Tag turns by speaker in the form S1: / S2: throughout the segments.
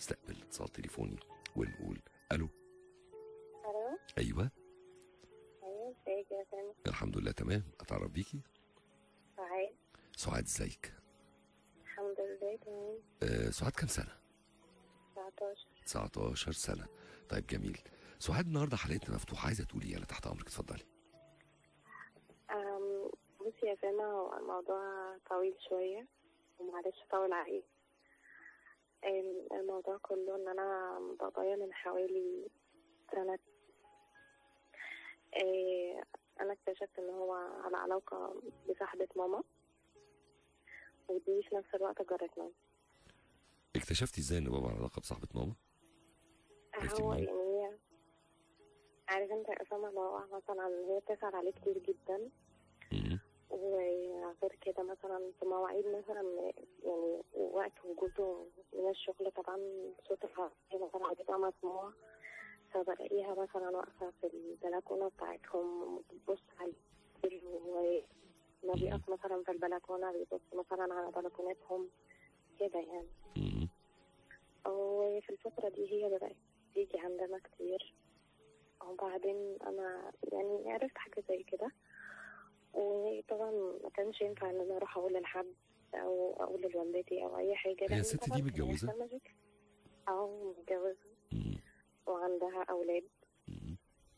S1: نستقبل اتصال تليفوني ونقول الو
S2: الو
S1: ايوه
S2: ايوه ازيك يا سامي
S1: الحمد لله تمام اتعرف بيكي
S2: سعاد
S1: سعاد ازيك
S2: الحمد لله تمام
S1: آه سعاد كام سنه
S2: 19
S1: 19 سنه طيب جميل سعاد النهارده حلقتنا مفتوحه عايزه تقولي إيه؟ انا تحت امرك اتفضلي
S2: أم، بصي يا سامة هو الموضوع طويل شوية ومعلش طول عليك أم، الموضوع كله ان انا بابايا من حوالي سنة إيه، انا اكتشفت ان هو على علاقة بصاحبة ماما ودي في نفس الوقت جارتنا
S1: اكتشفتي ازاي ان بابا على علاقه بصاحبه ماما عرفتي
S2: هو
S1: منين؟
S2: يعني هي عارف انت يا اسامة اللي هو مثلا هي بتسأل عليه كتير جدا
S1: مم.
S2: وغير كده مثلا في مواعيد مثلا يعني وقت وجوده من الشغل طبعا صوت العربية مثلا بيبقى مسموع فبلاقيها مثلا واقفة في البلكونة بتاعتهم بتبص على وما بيقف مثلا في البلكونة بيبص مثلا على بلكونتهم كده يعني
S1: مم.
S2: وفي الفترة دي هي بدأت تيجي عندنا كتير وبعدين أنا يعني عرفت حاجة زي كده وطبعا ما كانش ينفع إن أنا أروح أقول لحد أو أقول لوالدتي أو أي حاجة لأن
S1: الست دي
S2: طبعاً كان
S1: متجوزة؟
S2: هيحصل مشاكل. أه متجوزة
S1: مم.
S2: وعندها أولاد
S1: مم.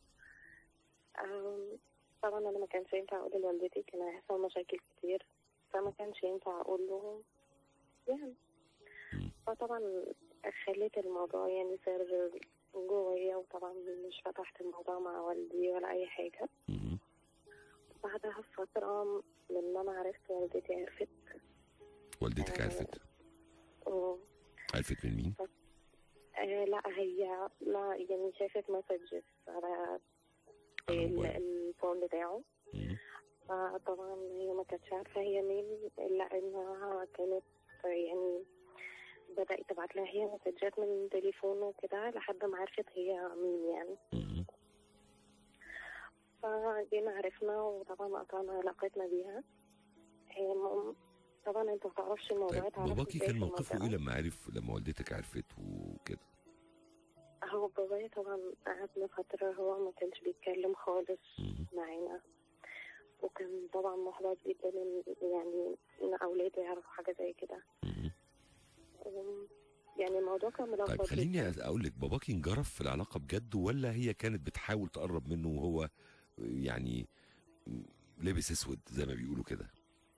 S2: أم، طبعا أنا ما كانش ينفع أقول لوالدتي كان هيحصل مشاكل كتير فما كانش ينفع أقول لهم يعني
S1: مم.
S2: فطبعا خليت الموضوع يعني سر جوايا وطبعا مش فتحت الموضوع مع والدي ولا أي حاجة
S1: مم.
S2: بعدها بفترة من ما أنا عرفت والدتي عرفت
S1: والدتك
S2: آه.
S1: عرفت
S2: و...
S1: عرفت من مين
S2: آه لا هي لا يعني شافت مسجز على
S1: على
S2: ال-
S1: الموبايل.
S2: الفون بتاعه
S1: مم.
S2: فطبعا هي ما كانتش عارفة هي مين إلا إنها كانت يعني بدأت تبعت لها هي مسجات من تليفونه كده لحد ما عرفت هي مين يعني
S1: مم.
S2: فجينا عرفنا وطبعا قطعنا علاقتنا بيها هي م- طبعا انت ما تعرفش الموضوع
S1: طيب
S2: اتعرف
S1: باباكي
S2: ازاي
S1: كان
S2: في
S1: موقفه
S2: المنطقة.
S1: ايه لما عرف لما والدتك عرفت وكده
S2: هو بابايا طبعا قعدنا فترة هو ما كانش بيتكلم خالص
S1: مم.
S2: معانا وكان طبعا محبط جدا ان يعني ان اولاده يعرفوا حاجة زي كده
S1: مم.
S2: و- يعني الموضوع كان
S1: طيب
S2: ملخبط
S1: خليني
S2: جدا.
S1: اقول لك باباكي انجرف في العلاقه بجد ولا هي كانت بتحاول تقرب منه وهو يعني لابس اسود زي ما بيقولوا كده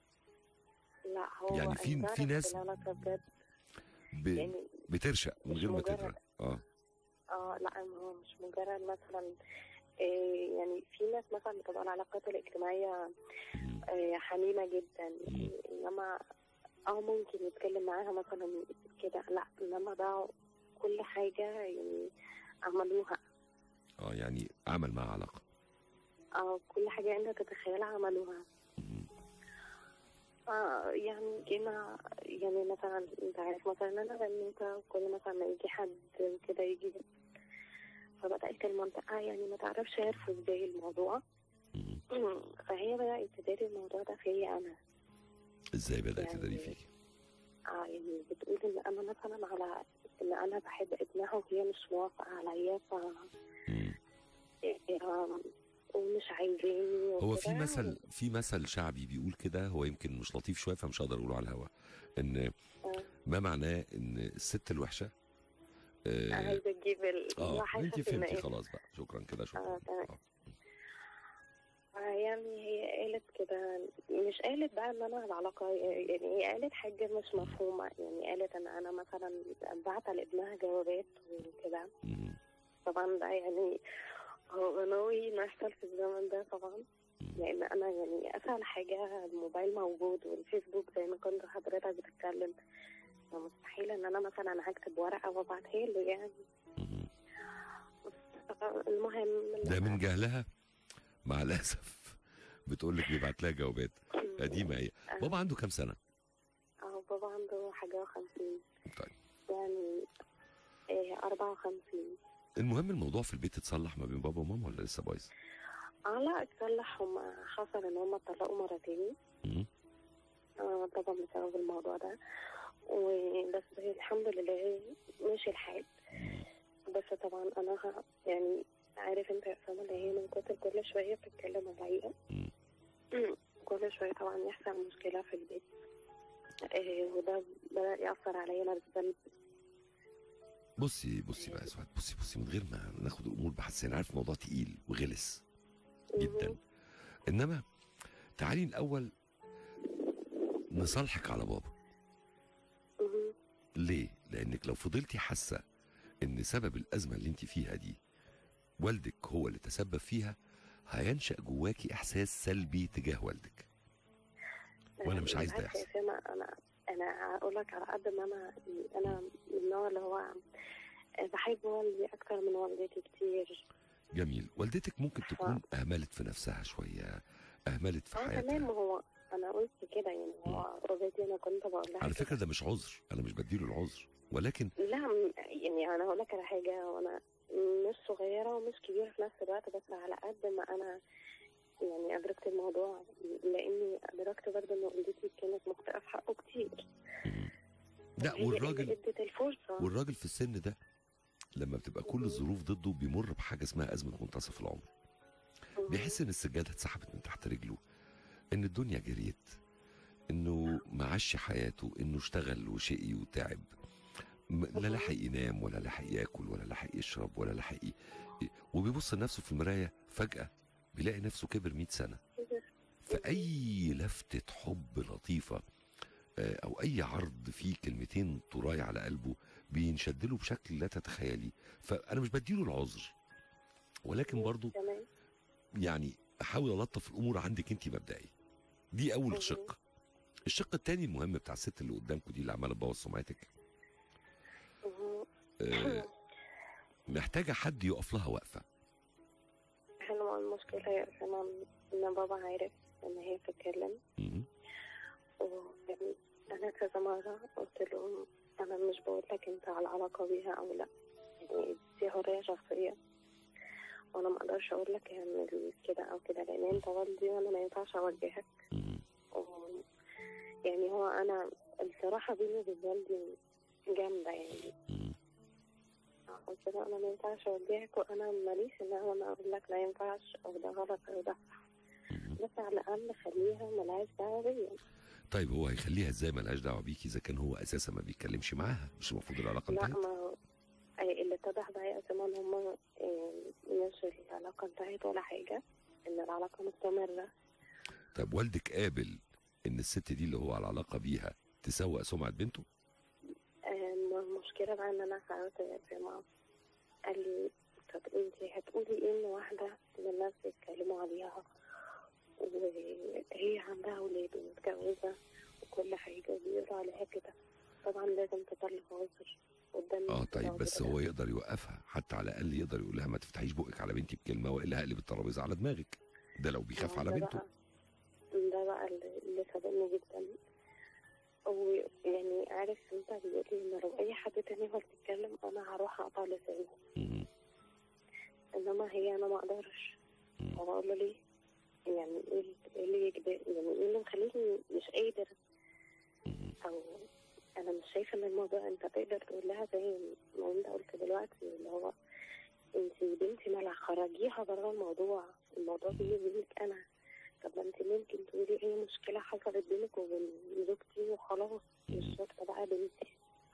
S2: لا هو
S1: يعني في-
S2: انجرف
S1: في ناس-
S2: العلاقة بجد
S1: ب...
S2: يعني
S1: بترشق من
S2: مش
S1: غير ما
S2: مجرد-
S1: تدرى اه
S2: اه لا ما هو مش مجرد مثلا إيه يعني في ناس مثلا بتبقى العلاقات الاجتماعية
S1: مم.
S2: إيه حميمة جدا
S1: مم.
S2: انما اه ممكن يتكلم معاها مثلا كده لا انما ده كل حاجة يعني عملوها
S1: اه يعني عمل معاه علاقه
S2: اه كل حاجة انت تتخيلها عملوها
S1: مم.
S2: آه يعني جينا يعني مثلا انت عارف مثلا انا بنوتة وكل مثلا ما يجي حد كده يجي فبدأت المنطقة يعني ما تعرفش يعرفوا ازاي الموضوع
S1: مم.
S2: فهي بدأت تداري الموضوع ده فيا أنا
S1: ازاي بدات
S2: يعني-
S1: تداري فيكي
S2: آه يعني بتقول إن أنا مثلا على إن أنا بحب ابنها وهي مش موافقة عليا ف
S1: مم.
S2: آه، ومش عايزاني
S1: هو في
S2: وكده.
S1: مثل في مثل شعبي بيقول كده هو يمكن مش لطيف شويه فمش هقدر اقوله على الهوا ان
S2: آه،
S1: ما معناه ان الست الوحشه اه,
S2: عايزة تجيب
S1: آه
S2: الوحشة
S1: انت
S2: في
S1: فهمتي
S2: المقاس.
S1: خلاص بقى شكرا كده شكرا
S2: آه، تمام.
S1: آه.
S2: آه، يعني هي قالت كده مش قالت بقى ان انا العلاقه يعني هي قالت حاجه مش مفهومه يعني قالت ان انا مثلا بعت لابنها جوابات وكده
S1: مم.
S2: طبعا ده يعني هو ناوي انه يحصل في الزمن ده طبعا لان انا يعني اسهل حاجه الموبايل موجود والفيسبوك زي ما كنت حضرتك بتتكلم فمستحيل ان انا مثلا هكتب ورقه وابعتها له يعني
S1: مم.
S2: المهم
S1: ده من جهلها مع الاسف بتقول لك بيبعت لها جوابات قديمه هي بابا عنده كام سنه
S2: اه بابا عنده حاجه وخمسين
S1: طيب
S2: يعني إيه أربعة وخمسين
S1: المهم الموضوع في البيت اتصلح ما بين بابا وماما ولا لسه بايظ
S2: اه لا اتصلح هما حصل ان هما اتطلقوا مرتين
S1: مم.
S2: آه طبعا بسبب الموضوع ده وبس الحمد لله مشيت ماشي الحال بس طبعا انا ه- يعني عارف انت يا اسامه اللي هي من كتر كل شويه بتتكلم الحقيقه
S1: مم.
S2: كل شويه طبعا يحصل مشكله في البيت إيه وده بدأ يأثر عليا انا بالسلب
S1: بصي بصي بقى يا سعاد بصي بصي من غير ما ناخد الامور بحث انا عارف الموضوع تقيل وغلس جدا انما تعالي الاول نصالحك على بابا
S2: مهم.
S1: ليه لانك لو فضلتي حاسه ان سبب الازمه اللي انت فيها دي والدك هو اللي تسبب فيها هينشا جواكي احساس سلبي تجاه والدك وأنا مش عايز ده
S2: بالعكس يا
S1: يحصل.
S2: سامة انا انا هقول لك على قد ما انا انا من النوع اللي هو بحب والدي اكتر من والدتي كتير
S1: جميل والدتك ممكن تكون اهملت في نفسها شويه اهملت في
S2: اه تمام
S1: حياتها
S2: هو انا قلت كده يعني هو اوريدي انا كنت بقول لها
S1: على
S2: كده.
S1: فكره ده مش عذر انا مش بديله العذر ولكن
S2: لا م- يعني انا هقول لك على حاجه وانا مش صغيره ومش كبيره في نفس الوقت بس على قد ما انا يعني ادركت الموضوع لاني ادركت برضه ان والدتي كانت مخطئه في حقه كتير
S1: لا
S2: وهي
S1: والراجل
S2: اللي ادت الفرصه
S1: والراجل في السن ده لما بتبقى كل الظروف ضده بيمر بحاجه اسمها ازمه منتصف العمر بيحس ان السجاده اتسحبت من تحت رجله ان الدنيا جريت انه معاش حياته انه اشتغل وشقي وتعب م- لا لحق ينام ولا لحق ياكل ولا لحق يشرب ولا لحق ي... وبيبص لنفسه في المرايه فجاه بيلاقي نفسه كبر 100 سنه فاي لفته حب لطيفه آه، او اي عرض فيه كلمتين طراي على قلبه بينشد له بشكل لا تتخيلي فانا مش بديله العذر ولكن برضو
S2: تمام
S1: يعني احاول الطف الامور عندك انت مبدئيا دي اول
S2: مهم.
S1: شق الشق الثاني المهم بتاع الست اللي قدامكم دي اللي عماله تبوظ سمعتك
S2: مهم.
S1: آه، محتاجه حد يقف لها وقفه
S2: حلوة المشكلة يا أسامة إن بابا عارف إن هي بتتكلم
S1: مهم.
S2: ويعني أنا كذا مرة قلت له أنا مش بقول لك أنت على علاقة بيها أو لأ يعني دي حرية شخصية وأنا ما أقدرش أقول لك اعمل كده أو كده لأن أنت والدي وأنا ما ينفعش أوجهك
S1: مهم.
S2: و- يعني هو أنا الصراحة بيني وبين والدي جامدة يعني
S1: مهم.
S2: قلت له أنا ما ينفعش أوجهك وأنا ماليش إن أنا أقول لك لا ينفعش أو ده غلط أو ده صح
S1: مهم.
S2: بس على الأقل خليها ملهاش دعوة بيا
S1: طيب هو هيخليها ازاي ملهاش دعوه بيكي اذا كان هو اساسا ما بيتكلمش معاها مش المفروض العلاقه
S2: لا
S1: انتهت
S2: ما هو- أي اللي اتضح بقى يا أسامة إن هما إيه، مش العلاقة انتهت ولا حاجة إن العلاقة مستمرة
S1: طب والدك قابل ان الست دي اللي هو على علاقه بيها تسوق سمعه بنته
S2: آه، المشكلة بقى إن أنا سألت يا جماعة قال لي طب أنت هتقولي إيه إن واحدة من الناس بيتكلموا عليها وهي عندها أولاد ومتجوزة وكل حاجة وبيقولوا عليها كده طبعا لازم تطلع عذر قدام
S1: اه
S2: الناس
S1: طيب
S2: العذر
S1: بس
S2: ده.
S1: هو يقدر يوقفها حتى على الاقل يقدر يقول لها ما تفتحيش بقك على بنتي بكلمه والا هقلب الترابيزه على دماغك ده لو بيخاف على
S2: ده
S1: بنته
S2: بقى ده بقى اللي اللي صدمني جدا ويعني عارف انت بيقول لي ان لو اي حد تاني هو اللي بيتكلم انا هروح اقطع لسانه
S1: مم.
S2: انما هي انا ما اقدرش
S1: مم.
S2: فبقول له ليه يعني ايه اللي- إيه اللي يجبر يعني ايه اللي مخليني مش قادر
S1: مم.
S2: او انا مش شايفه ان الموضوع انت تقدر تقول لها زي ما انت قلت دلوقتي اللي هو انت بنتي مالها خرجيها بره الموضوع الموضوع بيني وبينك انا طب ما انت ممكن تقولي اي مشكله حصلت بينك وبين زوجتي وخلاص مش
S1: مم.
S2: شرط بقى بنتي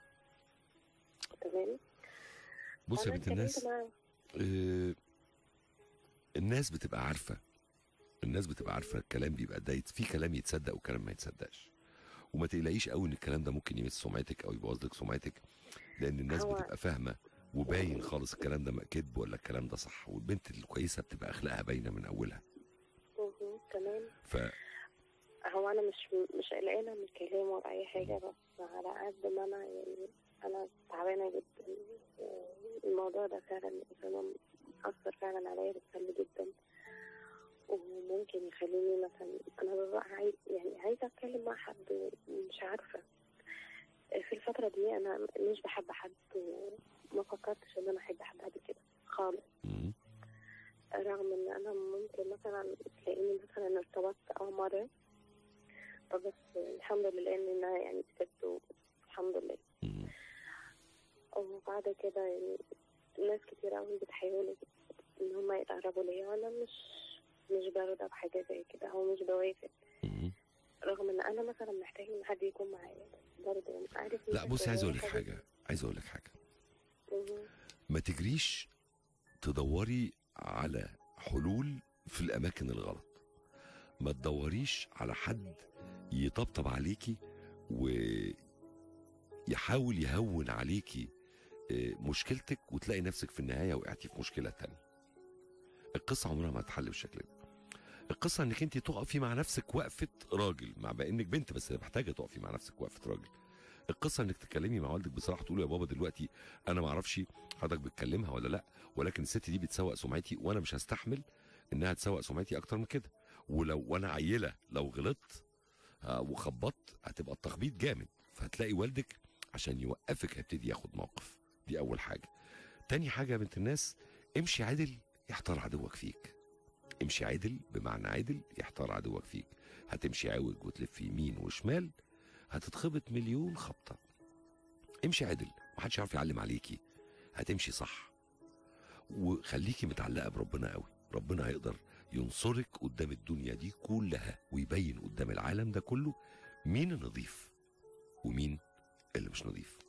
S2: تمام
S1: بص يا
S2: أنا
S1: بنت الناس
S2: اتكلمت معاه.
S1: آه، الناس بتبقى عارفه الناس بتبقى عارفه الكلام بيبقى ده يت- في كلام يتصدق وكلام ما يتصدقش وما تقلقيش قوي ان الكلام ده ممكن يمس سمعتك او يبوظ لك سمعتك لان الناس
S2: هو-
S1: بتبقى فاهمه وباين خالص الكلام ده كذب ولا الكلام ده صح والبنت الكويسه بتبقى اخلاقها باينه من اولها
S2: مهم. تمام
S1: ف
S2: هو انا مش مش قلقانه من الكلام ولا اي حاجه بس على قد ما انا يعني انا تعبانه جدا الموضوع ده فعلا فعلا اثر فعلا عليا بالسلب جدا وممكن يخليني مثلا انا ببقى عايز يعني عايزه اتكلم مع حد مش عارفه في الفتره دي انا مش بحب حد وما فكرتش ان انا احب حد بعد كده خالص
S1: مم.
S2: رغم ان انا ممكن مثلا تلاقيني مثلا ارتبطت او مرة فبس الحمد لله ان انا يعني كسبت الحمد لله
S1: مم.
S2: وبعد بعد كده يعني ناس كتير قوي بتحاول ان هم يتقربوا ليا وانا مش مش بارضى بحاجه زي كده او مش بوافق
S1: مم.
S2: رغم ان انا مثلا محتاج ان حد يكون معايا برضه عارف
S1: لا
S2: إنت
S1: بصي عايز اقول لك
S2: حاجة-
S1: حاجه عايز اقول لك حاجه
S2: مهم.
S1: ما تجريش تدوري على حلول في الاماكن الغلط ما تدوريش على حد يطبطب عليكي ويحاول يهون عليكي آه، مشكلتك وتلاقي نفسك في النهايه وقعتي في مشكله تانية القصه عمرها ما هتحل بالشكل ده القصه انك انت تقفي مع نفسك وقفه راجل مع بقى انك بنت بس محتاجه تقفي مع نفسك وقفه راجل القصه انك تتكلمي مع والدك بصراحه تقولي يا بابا دلوقتي انا ما اعرفش حضرتك بتكلمها ولا لا ولكن الست دي بتسوق سمعتي وانا مش هستحمل انها تسوق سمعتي اكتر من كده ولو وانا عيله لو غلطت آه، وخبطت هتبقى التخبيط جامد فهتلاقي والدك عشان يوقفك هيبتدي ياخد موقف دي اول حاجه تاني حاجه يا بنت الناس امشي عدل يحتار عدوك فيك امشي عدل بمعنى عدل يحتار عدوك فيك هتمشي عوج وتلف يمين وشمال هتتخبط مليون خبطه امشي عدل محدش يعرف يعلم عليكي هتمشي صح وخليكي متعلقه بربنا قوي ربنا هيقدر ينصرك قدام الدنيا دي كلها ويبين قدام العالم ده كله مين النظيف ومين اللي مش نظيف